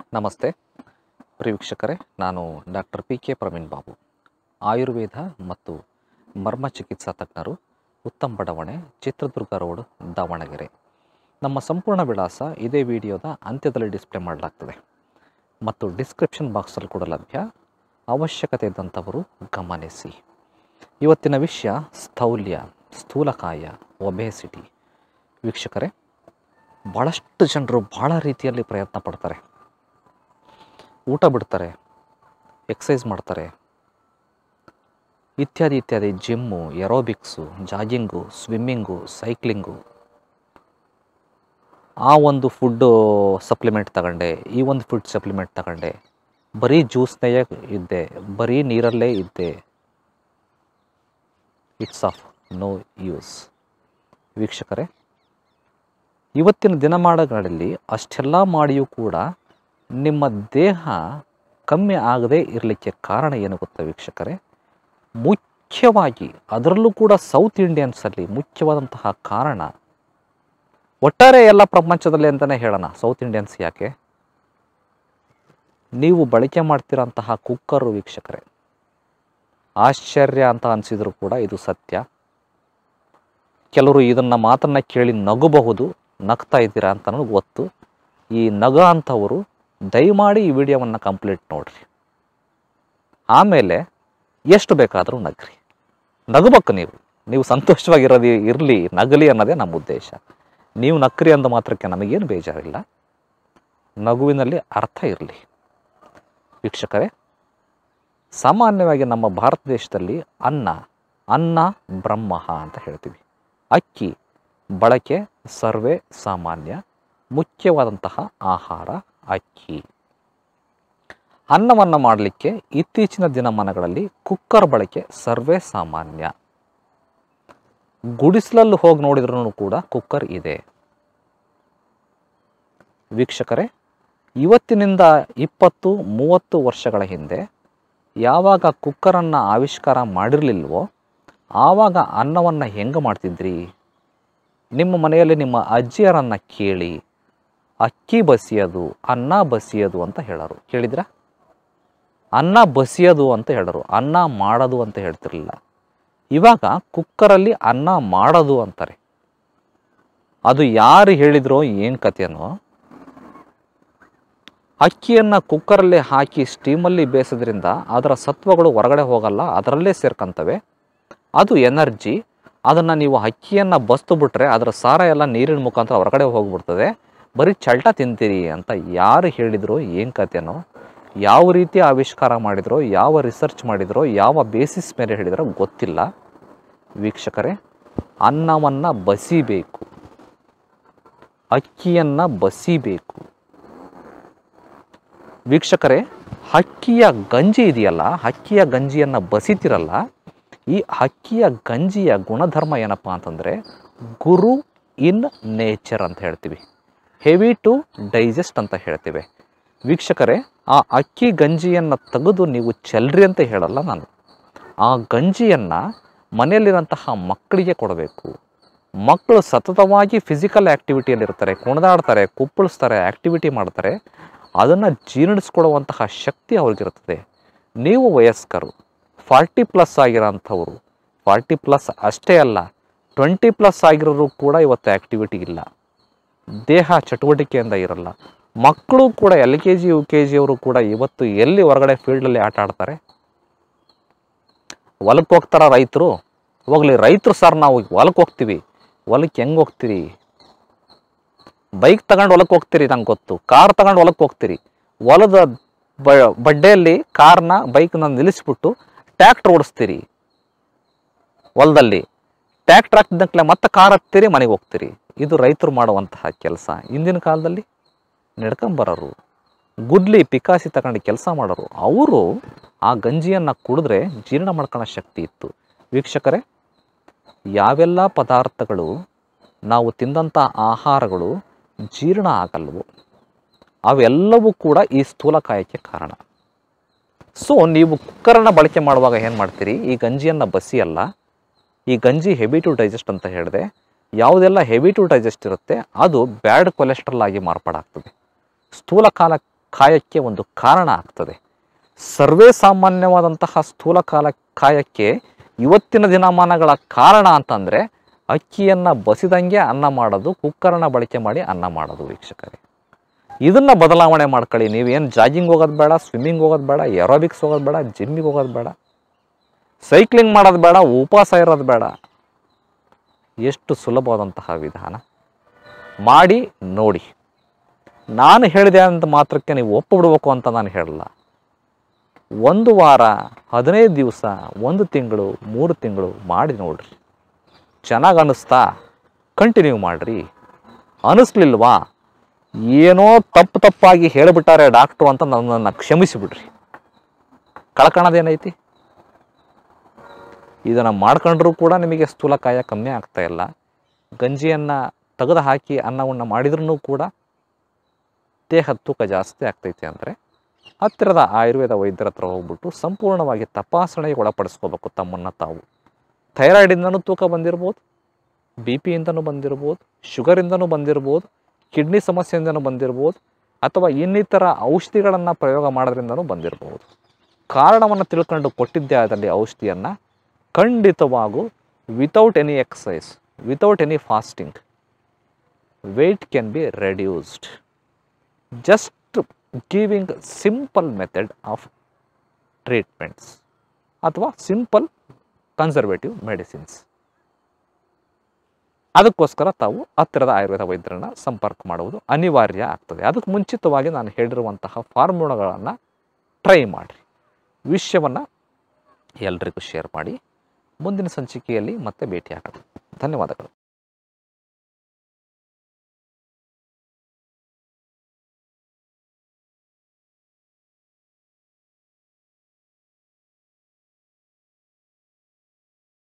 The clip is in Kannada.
ನಮಸ್ತೆ ಪ್ರಿಯ ವೀಕ್ಷಕರೇ ನಾನು doctor P K Praveen Babu Ayurveda ಮತ್ತು ಮರ್ಮ ಚಿಕಿತ್ಸಾ ತಜ್ಞರು ಉತ್ತಮ್ ಬಡಾವಣೆ ಚಿತ್ರದುರ್ಗ ರೋಡ್ ದಾವಣಗೆರೆ ನಮ್ಮ ಸಂಪೂರ್ಣ ವಿಳಾಸ ಇದೇ ವಿಡಿಯೋದ ಅಂತ್ಯದಲ್ಲಿ ಡಿಸ್ಪ್ಲೇ ಮಾಡಲಾಗ್ತದೆ ಮತ್ತು ಡಿಸ್ಕ್ರಿಪ್ಷನ್ ಬಾಕ್ಸಲ್ಲಿ ಕೂಡ ಲಭ್ಯ ಅವಶ್ಯಕತೆ ಇದ್ದಂಥವರು ಗಮನಿಸಿ ಇವತ್ತಿನ ವಿಷಯ ಸ್ಥೌಲ್ಯ ಸ್ಥೂಲಕಾಯ ಒಬೇಸಿಟಿ ವೀಕ್ಷಕರೇ ಭಾಳಷ್ಟು ಜನರು ಭಾಳ ರೀತಿಯಲ್ಲಿ ಪ್ರಯತ್ನ ಪಡ್ತಾರೆ ಊಟ ಬಿಡ್ತಾರೆ ಎಕ್ಸಸೈಸ್ ಮಾಡ್ತಾರೆ ಇತ್ಯಾದಿ ಇತ್ಯಾದಿ gym aerobics jogging swimming cycling ಆ ಒಂದು ಫುಡ್ಡು ಸಪ್ಲಿಮೆಂಟ್ ತಗೊಂಡೆ ಈ ಒಂದು ಫುಡ್ ಸಪ್ಲಿಮೆಂಟ್ ತಗೊಂಡೆ ಬರೀ ಜ್ಯೂಸ್ನೇ ಇದ್ದೆ ಬರೀ ನೀರಲ್ಲೇ ಇದ್ದೆ ಇಟ್ಸ್ ಆಫ್ ನೋ ಯೂಸ್ ವೀಕ್ಷಕರೇ ಇವತ್ತಿನ ದಿನಮಾನಗಳಲ್ಲಿ ಅಷ್ಟೆಲ್ಲ ಮಾಡಿಯೂ ಕೂಡ ನಿಮ್ಮ ದೇಹ ಕಮ್ಮಿ ಆಗದೇ ಇರಲಿಕ್ಕೆ ಕಾರಣ ಏನು ಗೊತ್ತಾ ವೀಕ್ಷಕರೇ ಮುಖ್ಯವಾಗಿ ಅದರಲ್ಲೂ ಕೂಡ ಸೌತ್ ಇಂಡಿಯನ್ಸಲ್ಲಿ ಮುಖ್ಯವಾದಂತಹ ಕಾರಣ ಒಟ್ಟಾರೆ ಎಲ್ಲ ಪ್ರಪಂಚದಲ್ಲಿ ಅಂತಲೇ ಹೇಳೋಣ ಸೌತ್ ಇಂಡಿಯನ್ಸ್ ಯಾಕೆ ನೀವು ಬಳಕೆ ಮಾಡ್ತಿರೋಂತಹ ಕುಕ್ಕರು ವೀಕ್ಷಕರೇ ಆಶ್ಚರ್ಯ ಅಂತ ಅನಿಸಿದ್ರು ಕೂಡ ಇದು ಸತ್ಯ ಕೆಲವರು ಇದನ್ನು ಮಾತನ್ನು ಕೇಳಿ ನಗಬಹುದು ನಗ್ತಾ ಇದ್ದೀರಾ ಅಂತ ನನಗೆ ಗೊತ್ತು ಈ ನಗ ಅಂಥವರು ದಯಮಾಡಿ ಈ ವಿಡಿಯೋವನ್ನು ಕಂಪ್ಲೀಟ್ ನೋಡ್ರಿ ಆಮೇಲೆ ಎಷ್ಟು ಬೇಕಾದರೂ ನಗ್ರಿ ನಗಬೇಕು ನೀವು ನೀವು ಸಂತೋಷವಾಗಿರೋದು ಇರಲಿ ನಗಲಿ ಅನ್ನೋದೇ ನಮ್ಮ ಉದ್ದೇಶ ನೀವು ನಕ್ರಿ ಅಂದ ಮಾತ್ರಕ್ಕೆ ನಮಗೇನು ಬೇಜಾರಿಲ್ಲ ನಗುವಿನಲ್ಲಿ ಅರ್ಥ ಇರಲಿ ವೀಕ್ಷಕರೇ ಸಾಮಾನ್ಯವಾಗಿ ನಮ್ಮ ಭಾರತ ದೇಶದಲ್ಲಿ ಅನ್ನ ಅನ್ನ ಬ್ರಹ್ಮ ಅಂತ ಹೇಳ್ತೀವಿ ಅಕ್ಕಿ ಬಳಕೆ ಸರ್ವೇ ಸಾಮಾನ್ಯ ಮುಖ್ಯವಾದಂತಹ ಆಹಾರ ಅಕ್ಕಿ ಅನ್ನವನ್ನು ಮಾಡಲಿಕ್ಕೆ ಇತ್ತೀಚಿನ ದಿನಮಾನಗಳಲ್ಲಿ ಕುಕ್ಕರ್ ಬಳಕೆ ಸರ್ವೇ ಸಾಮಾನ್ಯ ಗುಡಿಸಲಲ್ಲಿ ಹೋಗಿ ನೋಡಿದ್ರೂ ಕೂಡ ಕುಕ್ಕರ್ ಇದೆ ವೀಕ್ಷಕರೇ ಇವತ್ತಿನಿಂದ ಇಪ್ಪತ್ತು ಮೂವತ್ತು ವರ್ಷಗಳ ಹಿಂದೆ ಯಾವಾಗ ಕುಕ್ಕರನ್ನು ಆವಿಷ್ಕಾರ ಮಾಡಿರಲಿಲ್ವೋ ಆವಾಗ ಅನ್ನವನ್ನು ಹೆಂಗೆ ಮಾಡ್ತಿದ್ರಿ ನಿಮ್ಮ ಮನೆಯಲ್ಲಿ ನಿಮ್ಮ ಅಜ್ಜಿಯರನ್ನು ಕೇಳಿ ಅಕ್ಕಿ ಬಸಿಯೋದು ಅನ್ನ ಬಸಿಯೋದು ಅಂತ ಹೇಳೋರು ಕೇಳಿದ್ರ ಅನ್ನ ಬಸಿಯೋದು ಅಂತ ಹೇಳೋರು ಅನ್ನ ಮಾಡೋದು ಅಂತ ಹೇಳ್ತಿರ್ಲಿಲ್ಲ ಇವಾಗ ಕುಕ್ಕರಲ್ಲಿ ಅನ್ನ ಮಾಡೋದು ಅಂತಾರೆ ಅದು ಯಾರು ಹೇಳಿದ್ರೋ ಏನು ಕಥೆನೋ ಅಕ್ಕಿಯನ್ನು ಕುಕ್ಕರಲ್ಲಿ ಹಾಕಿ ಸ್ಟೀಮಲ್ಲಿ ಬೇಯಿಸೋದ್ರಿಂದ ಅದರ ಸತ್ವಗಳು ಹೊರಗಡೆ ಹೋಗಲ್ಲ ಅದರಲ್ಲೇ ಸೇರ್ಕೊಂತವೆ ಅದು ಎನರ್ಜಿ ಅದನ್ನು ನೀವು ಅಕ್ಕಿಯನ್ನು ಬಸ್ತು ಬಿಟ್ರೆ ಅದರ ಸಾರ ಎಲ್ಲ ನೀರಿನ ಮುಖಾಂತರ ಹೊರಗಡೆ ಹೋಗ್ಬಿಡ್ತದೆ ಬರೀ ಚಲ್ಟ ತಿಂತೀರಿ ಅಂತ ಯಾರು ಹೇಳಿದ್ರು ಏನು ಕಥೆನೋ ಯಾವ ರೀತಿ ಆವಿಷ್ಕಾರ ಮಾಡಿದ್ರೋ ಯಾವ ರಿಸರ್ಚ್ ಮಾಡಿದ್ರೋ ಯಾವ ಬೇಸಿಸ್ ಮೇಲೆ ಹೇಳಿದ್ರೋ ಗೊತ್ತಿಲ್ಲ ವೀಕ್ಷಕರೇ ಅನ್ನವನ್ನು ಬಸಿಬೇಕು ಅಕ್ಕಿಯನ್ನು ಬಸಿಬೇಕು ವೀಕ್ಷಕರೇ ಹಕ್ಕಿಯ ಗಂಜಿ ಇದೆಯಲ್ಲ ಹಕ್ಕಿಯ ಗಂಜಿಯನ್ನು ಬಸಿತಿರಲ್ಲ ಈ ಹಕ್ಕಿಯ ಗಂಜಿಯ ಗುಣಧರ್ಮ ಏನಪ್ಪ ಅಂತಂದರೆ ಗುರು ಇನ್ ನೇಚರ್ ಅಂತ ಹೇಳ್ತೀವಿ ಹೆವಿ ಟು ಡೈಜೆಸ್ಟ್ ಅಂತ ಹೇಳ್ತೀವಿ ವೀಕ್ಷಕರೇ ಆ ಅಕ್ಕಿ ಗಂಜಿಯನ್ನು ತೆಗೆದು ನೀವು ಚೆಲ್ರಿ ಅಂತ ಹೇಳಲ್ಲ ನಾನು ಆ ಗಂಜಿಯನ್ನು ಮನೆಯಲ್ಲಿರೋಂತಹ ಮಕ್ಕಳಿಗೆ ಕೊಡಬೇಕು ಮಕ್ಕಳು ಸತತವಾಗಿ ಫಿಸಿಕಲ್ ಆ್ಯಕ್ಟಿವಿಟಿಯಲ್ಲಿರ್ತಾರೆ ಕುಣಿದಾಡ್ತಾರೆ ಕುಪ್ಪಳಿಸ್ತಾರೆ ಆ್ಯಕ್ಟಿವಿಟಿ ಮಾಡ್ತಾರೆ ಅದನ್ನು ಜೀರ್ಣಿಸ್ಕೊಳ್ಳುವಂತಹ ಶಕ್ತಿ ಅವ್ರಿಗಿರ್ತದೆ ನೀವು ವಯಸ್ಕರು ಫಾರ್ಟಿ ಪ್ಲಸ್ ಆಗಿರೋಂಥವ್ರು ಫಾರ್ಟಿ ಪ್ಲಸ್ ಅಷ್ಟೇ ಅಲ್ಲ ಟ್ವೆಂಟಿ ಪ್ಲಸ್ ಆಗಿರೋರು ಕೂಡ ಇವತ್ತು ಆ್ಯಕ್ಟಿವಿಟಿ ಇಲ್ಲ ದೇಹ ಚಟುವಟಿಕೆಯಿಂದ ಇರಲ್ಲ ಮಕ್ಕಳು ಕೂಡ L K G U K ಜಿಯವರು ಕೂಡ ಇವತ್ತು ಎಲ್ಲಿ ಹೊರಗಡೆ ಫೀಲ್ಡಲ್ಲಿ ಆಟ ಆಡ್ತಾರೆ ಹೊಲಕ್ಕೆ ಹೋಗ್ತಾರ ರೈತರು ಹೋಗ್ಲಿ ರೈತರು ಸರ್ ನಾವು ಹೊಲಕ್ಕೆ ಹೋಗ್ತೀವಿ ಹೊಲಕ್ಕೆ ಹೆಂಗೆ ಹೋಗ್ತೀರಿ ಬೈಕ್ ತಗೊಂಡು ಹೊಲಕ್ಕೆ ಹೋಗ್ತೀರಿ ನಂಗೆ ಗೊತ್ತು ಕಾರ್ ತಗೊಂಡು ಹೊಲಕ್ಕೆ ಹೋಗ್ತೀರಿ ಹೊಲದ ಬ ಬಡ್ಡೆಯಲ್ಲಿ ಕಾರ್ನ ಬೈಕ್ನ ನಿಲ್ಲಿಸ್ಬಿಟ್ಟು ಟ್ಯಾಕ್ಟ್ರ್ ಓಡಿಸ್ತೀರಿ ಹೊಲದಲ್ಲಿ ಟ್ಯಾಕ್ಟ್ರ್ ಹಾಕಿದ್ದಕ್ಲೆ ಮತ್ತೆ ಕಾರ್ ಹತ್ತೀರಿ ಮನೆಗೆ ಹೋಗ್ತೀರಿ ಇದು ರೈತರು ಮಾಡುವಂತಹ ಕೆಲಸ ಇಂದಿನ ಕಾಲದಲ್ಲಿ ನಡ್ಕೊಂಬರೋರು ಗುಡ್ಲಿ ಪಿಕಾಸಿ ತಗೊಂಡು ಕೆಲಸ ಮಾಡೋರು ಅವರು ಆ ಗಂಜಿಯನ್ನು ಕುಡಿದ್ರೆ ಜೀರ್ಣ ಮಾಡ್ಕೊಳ್ಳೋ ಶಕ್ತಿ ಇತ್ತು ವೀಕ್ಷಕರೇ ಯಾವೆಲ್ಲ ಪದಾರ್ಥಗಳು ನಾವು ತಿಂದಂಥ ಆಹಾರಗಳು ಜೀರ್ಣ ಆಗಲ್ವೋ ಅವೆಲ್ಲವೂ ಕೂಡ ಈ ಸ್ಥೂಲಕಾಯಕ್ಕೆ ಕಾರಣ ಸೊ ನೀವು ಕುಕ್ಕರನ್ನು ಬಳಕೆ ಮಾಡುವಾಗ ಏನು ಮಾಡ್ತೀರಿ ಈ ಗಂಜಿಯನ್ನು ಬಸಿಯಲ್ಲ ಈ ಗಂಜಿ ಹೆವಿ ಟು ಡೈಜೆಸ್ಟ್ ಅಂತ ಹೇಳಿದೆ ಯಾವುದೆಲ್ಲ ಹೆವಿ ಟು ಡೈಜೆಸ್ಟ್ ಇರುತ್ತೆ ಅದು ಬ್ಯಾಡ್ ಕೊಲೆಸ್ಟ್ರಾಲ್ ಆಗಿ ಮಾರ್ಪಾಡಾಗ್ತದೆ ಸ್ಥೂಲ ಕಾಲ ಕಾಯಕ್ಕೆ ಒಂದು ಕಾರಣ ಆಗ್ತದೆ ಸರ್ವೇ ಸಾಮಾನ್ಯವಾದಂತಹ ಸ್ಥೂಲ ಕಾಲ ಕಾಯಕ್ಕೆ ಇವತ್ತಿನ ದಿನಮಾನಗಳ ಕಾರಣ ಅಂತಂದರೆ ಅಕ್ಕಿಯನ್ನು ಬಸಿದಂಗೆ ಅನ್ನ ಮಾಡೋದು ಕುಕ್ಕರನ್ನ ಬಳಕೆ ಮಾಡಿ ಅನ್ನ ಮಾಡೋದು ವೀಕ್ಷಕರೇ ಇದನ್ನು ಬದಲಾವಣೆ ಮಾಡ್ಕೊಳ್ಳಿ ನೀವೇನು ಜಾಗಿಂಗ್ ಹೋಗೋದು ಬೇಡ ಸ್ವಿಮ್ಮಿಂಗ್ ಹೋಗೋದು ಬೇಡ ಎರೋಬಿಕ್ಸ್ ಹೋಗೋದು ಬೇಡ ಜಿಮ್ಮಿಗೆ ಹೋಗೋದು ಬೇಡ ಸೈಕ್ಲಿಂಗ್ ಮಾಡೋದು ಬೇಡ ಉಪವಾಸ ಇರೋದು ಬೇಡ ಎಷ್ಟು ಸುಲಭವಾದಂತಹ ವಿಧಾನ ಮಾಡಿ ನೋಡಿ ನಾನು ಹೇಳಿದೆ ಅಂತ ಮಾತ್ರಕ್ಕೆ ನೀವು ಒಪ್ಪಿಬಿಡ್ಬೇಕು ಅಂತ ನಾನು ಹೇಳಲ್ಲ ಒಂದು ವಾರ ಹದಿನೈದು ದಿವಸ ಒಂದು ತಿಂಗಳು ಮೂರು ತಿಂಗಳು ಮಾಡಿ ನೋಡ್ರಿ ಚೆನ್ನಾಗಿ ಅನ್ನಿಸ್ತಾ ಕಂಟಿನ್ಯೂ ಮಾಡಿರಿ ಅನ್ನಿಸ್ಲಿಲ್ವಾ ಏನೋ ತಪ್ಪು ತಪ್ಪಾಗಿ ಹೇಳಿಬಿಟ್ಟಾರೆ ಡಾಕ್ಟ್ರು ಅಂತ ನನ್ನನ್ನು ಕ್ಷಮಿಸಿಬಿಡ್ರಿ ಕಳ್ಕೊಳ್ಳೋದೇನೈತಿ ಇದನ್ನು ಮಾಡ್ಕೊಂಡ್ರೂ ಕೂಡ ನಿಮಗೆ ಸ್ಥೂಲಕಾಯ ಕಮ್ಮಿ ಆಗ್ತಾ ಇಲ್ಲ ಗಂಜಿಯನ್ನು ತೆಗೆದು ಹಾಕಿ ಅನ್ನವನ್ನು ಮಾಡಿದ್ರೂ ಕೂಡ ದೇಹದ ತೂಕ ಜಾಸ್ತಿ ಆಗ್ತೈತೆ ಅಂದರೆ ಹತ್ತಿರದ ಆಯುರ್ವೇದ ವೈದ್ಯರ ಹತ್ರ ಹೋಗ್ಬಿಟ್ಟು ಸಂಪೂರ್ಣವಾಗಿ ತಪಾಸಣೆಗೆ ಒಳಪಡಿಸ್ಕೋಬೇಕು ತಮ್ಮನ್ನು ತಾವು ಥೈರಾಯ್ಡಿಂದನೂ ತೂಕ ಬಂದಿರ್ಬೋದು ಬಿ ಪಿಯಿಂದನೂ ಬಂದಿರ್ಬೋದು ಶುಗರಿಂದನೂ ಬಂದಿರ್ಬೋದು ಕಿಡ್ನಿ ಸಮಸ್ಯೆಯಿಂದನೂ ಬಂದಿರ್ಬೋದು ಅಥವಾ ಇನ್ನಿತರ ಔಷಧಿಗಳನ್ನು ಪ್ರಯೋಗ ಮಾಡೋದ್ರಿಂದನೂ ಬಂದಿರ್ಬೋದು ಕಾರಣವನ್ನು ತಿಳ್ಕೊಂಡು ಕೊಟ್ಟಿದ್ದೇ ಆದಲ್ಲಿ ಔಷಧಿಯನ್ನು ಖಂಡಿತವಾಗೂ without any exercise without any fasting weight can be reduced just giving simple method of treatments ಅಥವಾ ಸಿಂಪಲ್ ಕನ್ಸರ್ವೇಟಿವ್ ಮೆಡಿಸಿನ್ಸ್ ಅದಕ್ಕೋಸ್ಕರ ತಾವು ಹತ್ತಿರದ ಆಯುರ್ವೇದ ವೈದ್ಯರನ್ನ ಸಂಪರ್ಕ ಮಾಡುವುದು ಅನಿವಾರ್ಯ ಆಗ್ತದೆ ಅದಕ್ಕೆ ಮುಂಚಿತವಾಗಿ ನಾನು ಹೇಳಿರುವಂತಹ ಫಾರ್ಮುಲಾಗಳನ್ನು ಟ್ರೈ ಮಾಡಿರಿ ವಿಷಯವನ್ನು ಎಲ್ರಿಗೂ ಶೇರ್ ಮಾಡಿ ಮುಂದಿನ ಸಂಚಿಕೆಯಲ್ಲಿ ಮತ್ತೆ ಭೇಟಿಯಾಗೋಣ ಧನ್ಯವಾದಗಳು